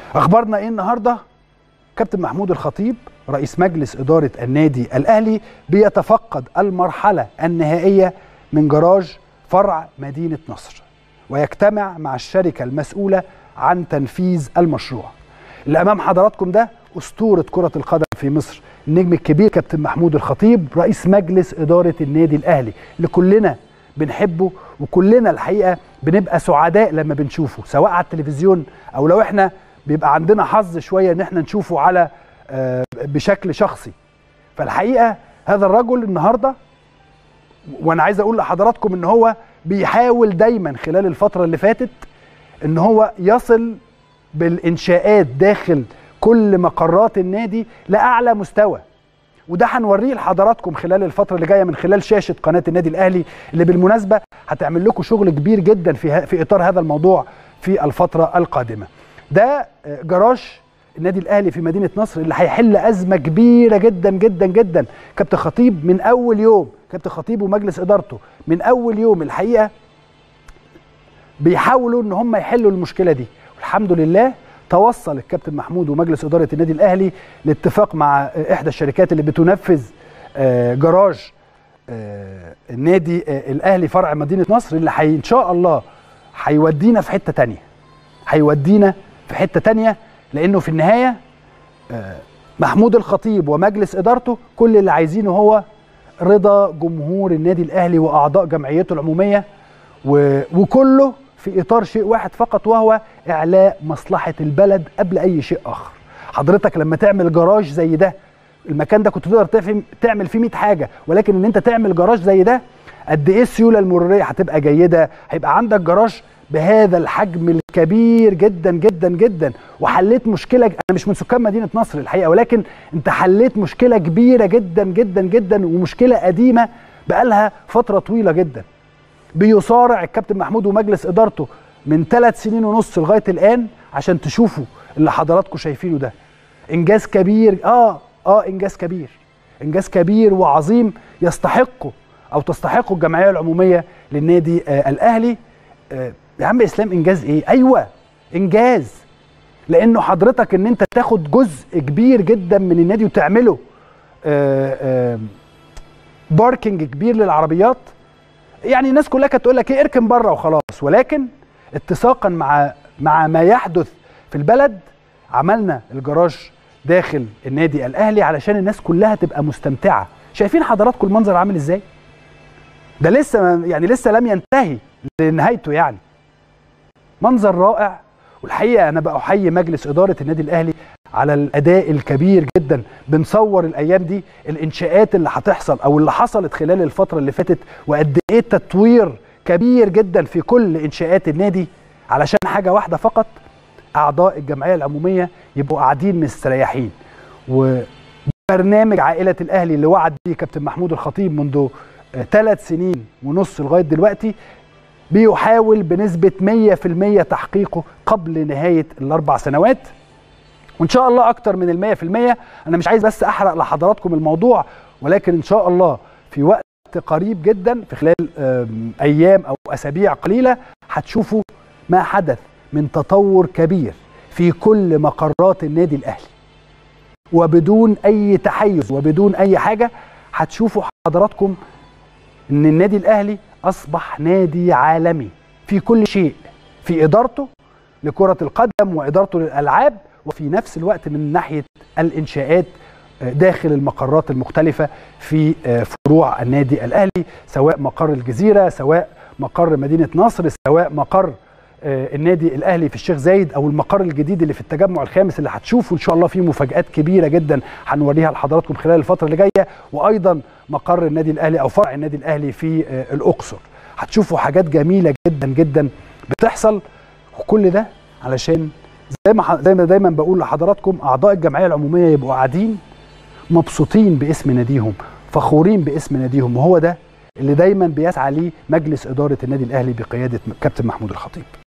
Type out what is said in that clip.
اخبارنا ايه النهارده كابتن محمود الخطيب رئيس مجلس اداره النادي الاهلي بيتفقد المرحله النهائيه من جراج فرع مدينه نصر ويجتمع مع الشركه المسؤوله عن تنفيذ المشروع اللي امام حضراتكم ده اسطوره كره القدم في مصر النجم الكبير كابتن محمود الخطيب رئيس مجلس اداره النادي الاهلي اللي كلنا بنحبه وكلنا الحقيقه بنبقى سعداء لما بنشوفه سواء على التلفزيون او لو احنا بيبقى عندنا حظ شويه ان احنا نشوفه على بشكل شخصي فالحقيقه هذا الرجل النهارده وانا عايز اقول لحضراتكم ان هو بيحاول دايما خلال الفتره اللي فاتت ان هو يصل بالانشاءات داخل كل مقرات النادي لاعلى مستوى وده هنوريه لحضراتكم خلال الفتره اللي جايه من خلال شاشه قناه النادي الاهلي اللي بالمناسبه هتعمل لكم شغل كبير جدا في في اطار هذا الموضوع في الفتره القادمه. ده جراج النادي الاهلي في مدينه نصر اللي هيحل ازمه كبيره جدا جدا جدا كابتن خطيب من اول يوم كابتن خطيب ومجلس ادارته من اول يوم الحقيقه بيحاولوا ان هم يحلوا المشكله دي والحمد لله توصل الكابتن محمود ومجلس اداره النادي الاهلي لاتفاق مع احدى الشركات اللي بتنفذ جراج النادي الاهلي فرع مدينه نصر اللي حي ان شاء الله هيودينا في حته تانية هيودينا في حته تانية لانه في النهايه محمود الخطيب ومجلس ادارته كل اللي عايزينه هو رضا جمهور النادي الاهلي واعضاء جمعيته العموميه وكله في اطار شيء واحد فقط وهو اعلاء مصلحه البلد قبل اي شيء اخر حضرتك لما تعمل جراج زي ده المكان ده كنت تقدر تعمل فيه 100 حاجه ولكن ان انت تعمل جراج زي ده قد ايه السيوله المروريه هتبقى جيده هيبقى عندك جراج بهذا الحجم الكبير جدا جدا جدا وحليت مشكله انا مش من سكان مدينه نصر الحقيقه ولكن انت حليت مشكله كبيره جدا جدا جدا ومشكله قديمه بقالها فتره طويله جدا بيصارع الكابتن محمود ومجلس ادارته من ثلاث سنين ونص لغايه الان عشان تشوفوا اللي حضراتكم شايفينه ده انجاز كبير اه اه انجاز كبير انجاز كبير وعظيم يستحقه او تستحقه الجمعيه العموميه للنادي آه الاهلي آه يا عم اسلام انجاز ايه ايوه انجاز لانه حضرتك ان انت تاخد جزء كبير جدا من النادي وتعمله آآ آآ باركنج كبير للعربيات يعني الناس كلها كانت تقول لك ايه اركن بره وخلاص ولكن اتساقا مع مع ما يحدث في البلد عملنا الجراج داخل النادي الاهلي علشان الناس كلها تبقى مستمتعه شايفين حضراتكم المنظر عامل ازاي ده لسه يعني لسه لم ينتهي لنهايته يعني منظر رائع والحقيقه انا بقى احيي مجلس اداره النادي الاهلي على الاداء الكبير جدا بنصور الايام دي الانشاءات اللي هتحصل او اللي حصلت خلال الفتره اللي فاتت وقد ايه تطوير كبير جدا في كل انشاءات النادي علشان حاجه واحده فقط اعضاء الجمعيه العموميه يبقوا قاعدين مستريحين وبرنامج عائله الاهلي اللي وعد بيه كابتن محمود الخطيب منذ ثلاث سنين ونص لغايه دلوقتي بيحاول بنسبة 100% تحقيقه قبل نهاية الأربع سنوات وإن شاء الله أكتر من المية في المية أنا مش عايز بس أحرق لحضراتكم الموضوع ولكن إن شاء الله في وقت قريب جدا في خلال أيام أو أسابيع قليلة هتشوفوا ما حدث من تطور كبير في كل مقرات النادي الأهلي وبدون أي تحيز وبدون أي حاجة هتشوفوا حضراتكم إن النادي الأهلي أصبح نادي عالمي في كل شيء في إدارته لكرة القدم وإدارته للألعاب وفي نفس الوقت من ناحية الإنشاءات داخل المقرات المختلفة في فروع النادي الأهلي سواء مقر الجزيرة سواء مقر مدينة نصر سواء مقر النادي الاهلي في الشيخ زايد او المقر الجديد اللي في التجمع الخامس اللي هتشوفوا ان شاء الله فيه مفاجات كبيره جدا هنوريها لحضراتكم خلال الفتره اللي جايه وايضا مقر النادي الاهلي او فرع النادي الاهلي في الاقصر هتشوفوا حاجات جميله جدا جدا بتحصل وكل ده علشان زي ما زي ما دايما بقول لحضراتكم اعضاء الجمعيه العموميه يبقوا قاعدين مبسوطين باسم ناديهم فخورين باسم ناديهم وهو ده اللي دايما بيسعى ليه مجلس اداره النادي الاهلي بقياده كابتن محمود الخطيب